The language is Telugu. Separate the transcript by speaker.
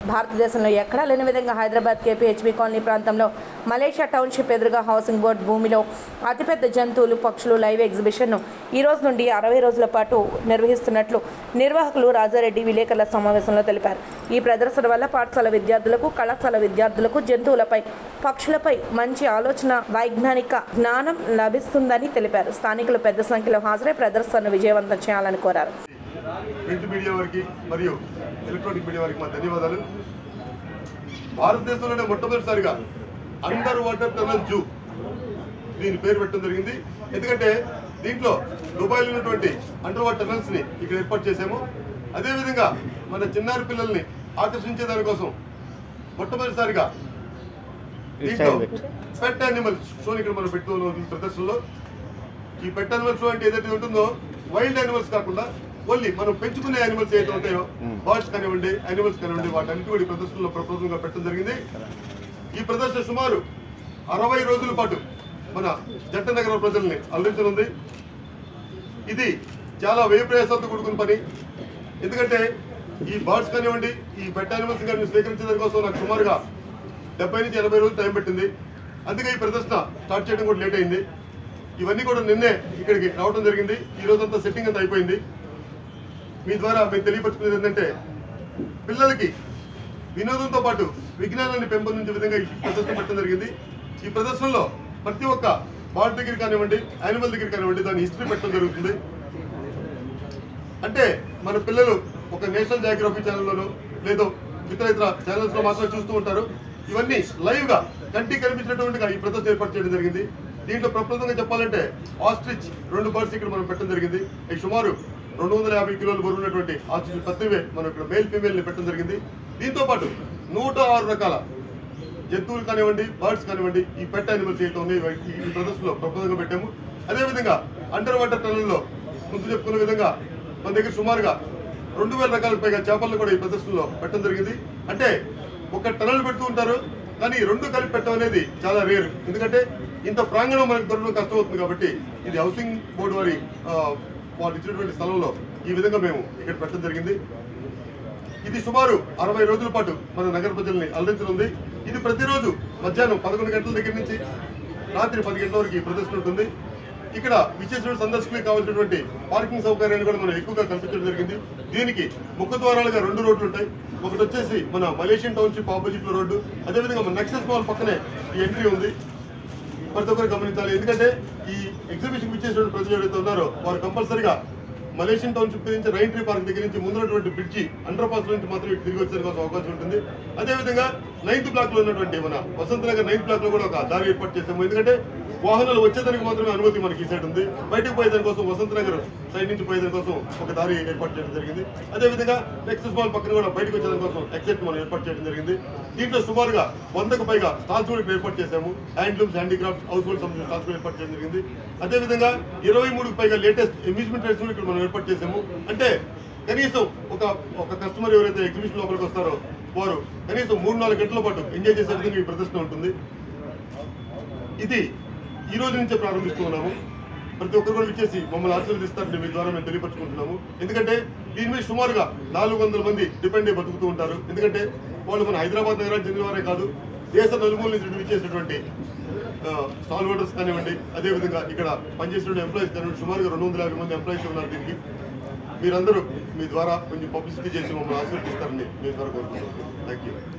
Speaker 1: భారతదేశంలో ఎక్కడా లేని విధంగా హైదరాబాద్ కేపీహెచ్బీ కాలనీ ప్రాంతంలో మలేషియా టౌన్షిప్ ఎదురుగా హౌసింగ్ బోర్డ్ భూమిలో అతిపెద్ద జంతువులు పక్షులు లైవ్ ఎగ్జిబిషన్ను ఈ రోజు నుండి అరవై రోజుల పాటు నిర్వహిస్తున్నట్లు నిర్వాహకులు రాజారెడ్డి విలేకరుల సమావేశంలో తెలిపారు ఈ ప్రదర్శన వల్ల పాఠశాల విద్యార్థులకు కళాశాల విద్యార్థులకు జంతువులపై పక్షులపై మంచి ఆలోచన వైజ్ఞానిక జ్ఞానం లభిస్తుందని తెలిపారు స్థానికులు పెద్ద సంఖ్యలో హాజరై ప్రదర్శనను విజయవంతం చేయాలని కోరారు
Speaker 2: ప్రింట్ మీడియా వారికి మరియు ఎలక్ట్రానిక్ మీడియా వారికి మా ధన్యవాదాలు భారతదేశంలోనే మొట్టమొదటిసారిగా అండర్ వాటర్ టనల్ జూ దీని పేరు పెట్టడం జరిగింది ఎందుకంటే దీంట్లో దుబాయ్లో ఉన్నటువంటి అండర్ వాటర్ టనల్స్ ని ఇక్కడ ఏర్పాటు చేశాము అదేవిధంగా మన చిన్నారి పిల్లల్ని ఆకర్షించే దానికోసం మొట్టమొదటిసారిగా దీంట్లో పెట్ యానిమల్స్ షోని ఇక్కడ మనం పెట్టుకున్నాం ఈ ప్రదర్శనలో ఈ పెట్ యానిమల్స్ షో అంటే ఏదైతే ఉంటుందో వైల్డ్ యానిమల్స్ కాకుండా ఓన్లీ మనం పెంచుకునే యానిమల్స్ ఏదైతే ఉంటాయో బర్డ్స్ కానివ్వండి యానిమల్స్ కానివ్వండి వాటన్నిటి కూడా ఈ ప్రదర్శనలో ప్రప్రథమంగా పెట్టడం జరిగింది ఈ ప్రదర్శన సుమారు అరవై రోజుల పాటు మన జంట నగర ప్రజల్ని అలరించనుంది ఇది చాలా వ్యయ ప్రయాసాలతో కూడుకున్న పని ఎందుకంటే ఈ బర్డ్స్ కానివ్వండి ఈ పెట్ యానిమల్స్ కానీ స్వీకరించడం కోసం నాకు సుమారుగా డెబ్బై నుంచి ఎనభై రోజులు టైం పట్టింది అందుకే ఈ ప్రదర్శన స్టార్ట్ చేయడం కూడా లేట్ అయింది ఇవన్నీ కూడా నిన్నే ఇక్కడికి రావడం జరిగింది ఈ రోజంతా సెట్టింగ్ అంతా అయిపోయింది మీ ద్వారా మేము తెలియపరుచుకునేది ఏంటంటే పిల్లలకి వినోదంతో పాటు విజ్ఞానాన్ని పెంపొందించే విధంగా ఈ ప్రదర్శన పెట్టడం జరిగింది ఈ ప్రదర్శనలో ప్రతి ఒక్క బర్డ్ దగ్గర కానివ్వండి యానిమల్ దగ్గర కానివ్వండి దాని హిస్టరీ పెట్టడం జరుగుతుంది అంటే మన పిల్లలు ఒక నేషనల్ జాగ్రఫీ ఛానల్లోనూ లేదో ఇతర ఇతర ఛానల్స్ లో మాత్రం చూస్తూ ఉంటారు ఇవన్నీ లైవ్ గా కంటికి కనిపించినటువంటిగా ఈ ప్రదర్శన ఏర్పాటు చేయడం జరిగింది దీంట్లో ప్రప్రదంగా చెప్పాలంటే ఆస్ట్రిచ్ రెండు బర్డ్స్ ఇక్కడ మనం పెట్టడం జరిగింది ఇవి సుమారు రెండు వందల యాభై కిలోలు బరువు ఉన్నటువంటి ఆస్ట్రిచ్ పత్తివే మనం ఇక్కడ మేల్ ఫీమేల్ ని పెట్టడం జరిగింది దీంతో పాటు నూట ఆరు రకాల జంతువులు కానివ్వండి బర్డ్స్ కానివ్వండి ఈ పెట్ యానిమల్స్ ఏదైతే ఉన్నాయో ఈ- ఈ ప్రదర్శనలో ప్రప్రదంగా పెట్టాము అదేవిధంగా అండర్ వాటర్ టనల్లో ముందు చెప్పుకున్న విధంగా మన దగ్గర సుమారుగా రెండు వేల రకాలకు పైగా చేపలను కూడా ఈ ప్రదర్శనలో పెట్టడం జరిగింది అంటే ఒక టనల్ పెడుతూ ఉంటారు కానీ ఈ రెండు కలిపి పెట్టడం అనేది చాలా రేరు ఎందుకంటే ఇంత ప్రాంగణం మనకు దొరకడం కష్టం అవుతుంది కాబట్టి ఇది హౌసింగ్ బోర్డు వారి ఆ, వాళ్ళు ఇచ్చినటువంటి స్థలంలో ఈ విధంగా మేము ఇక్కడ పెట్టడం జరిగింది ఇది సుమారు అరవై రోజుల పాటు మన నగర ప్రజల్ని అలరించనుంది ఇది ప్రతిరోజు మధ్యాహ్నం పదకొండు గంటల దగ్గర నుంచి రాత్రి పది గంటల వరకు ఈ ప్రదర్శన ఉంటుంది ఇక్కడ విశేష సందర్శకులకు కావాల్సినటువంటి పార్కింగ్ సౌకర్యాన్ని కూడా మనం ఎక్కువగా కల్పించడం జరిగింది దీనికి ముఖ ద్వారాలుగా రెండు రోడ్లు ఉంటాయి ఒకటి వచ్చేసి మన మలేషియన్ టౌన్షిప్ ఆపోజిట్ లో రోడ్డు అదేవిధంగా మన నెక్సెస్ మాల్ పక్కనే ఈ ఎంట్రీ ఉంది ప్రతి ఒక్కరు గమనించాలి ఎందుకంటే ఈ ఎగ్జిబిషన్ ఇచ్చేసిన ప్రజలు ఎవరైతే ఉన్నారో వారు కంపల్సరిగా మలేషియన్ టౌన్షిప్ నుంచి రైన్ ట్రీ పార్క్ దగ్గర నుంచి ముందున్నటువంటి బ్రిడ్జి అండర్ పాస్ నుంచి మాత్రం ఇటు తిరిగి వచ్చేందుకు కోసం అవకాశం ఉంటుంది అదేవిధంగా నైన్త్ బ్లాక్ లో ఉన్నటువంటి మన వసంత నగర్ నైన్త్ బ్లాక్ లో కూడా ఒక దారి ఏర్పాటు చేసాము ఎందుకంటే వాహనాలు వచ్చేదానికి మాత్రమే అనుమతి మనకి ఈ సైడ్ ఉంది బయటకు పోయేదాని కోసం వసంత నగర్ సైడ్ నుంచి పోయేదాని కోసం ఒక దారి ఏర్పాటు చేయడం జరిగింది అదేవిధంగా నెక్సెస్ మాల్ పక్కన కూడా బయటకు వచ్చేదాని కోసం ఎగ్జిట్ మనం ఏర్పాటు చేయడం జరిగింది దీంట్లో సుమారుగా వందకు పైగా స్టాల్స్ కూడా ఇక్కడ ఏర్పాటు చేశాము హ్యాండ్లూమ్స్ హ్యాండీక్రాఫ్ట్ హౌస్ హోల్డ్ సంబంధించిన స్టాల్స్ కూడా ఏర్పాటు చేయడం జరిగింది అదేవిధంగా ఇరవై మూడుకు పైగా లేటెస్ట్ అమ్యూజ్మెంట్ రైడ్స్ కూడా ఇక్కడ మనం ఏర్పాటు చేశాము అంటే కనీసం ఒక ఒక కస్టమర్ ఎవరైతే ఎగ్జిబిషన్ లోపలికి వస్తారో వారు కనీసం మూడు నాలుగు గంటల పాటు ఎంజాయ్ చేసే విధంగా ఈ ప్రదర్శన ఉంటుంది ఇది ఈ రోజు నుంచే ప్రారంభిస్తూ ఉన్నాము ప్రతి ఒక్కరు కూడా విచ్చేసి మమ్మల్ని ఆశీర్వదిస్తారని మీ ద్వారా మేము తెలియపరుచుకుంటున్నాము ఎందుకంటే దీని మీద సుమారుగా నాలుగు వందల మంది డిపెండ్ అయి బతుకుతూ ఉంటారు ఎందుకంటే వాళ్ళు మన హైదరాబాద్ నగరానికి చెందిన వారే కాదు దేశ నలుమూల నుంచి విచ్చేసినటువంటి స్టాల్ హోల్డర్స్ కానివ్వండి అదేవిధంగా ఇక్కడ పనిచేసిన ఎంప్లాయీస్ కానివ్వండి సుమారుగా రెండు వందల యాభై మంది ఎంప్లాయీస్ ఉన్నారు దీనికి మీరందరూ మీ ద్వారా కొంచెం పబ్లిసిటీ చేసి మమ్మల్ని ఆశీర్వదిస్తారని మీ ద్వారా కోరుకుంటున్నాను థ్యాంక్ యూ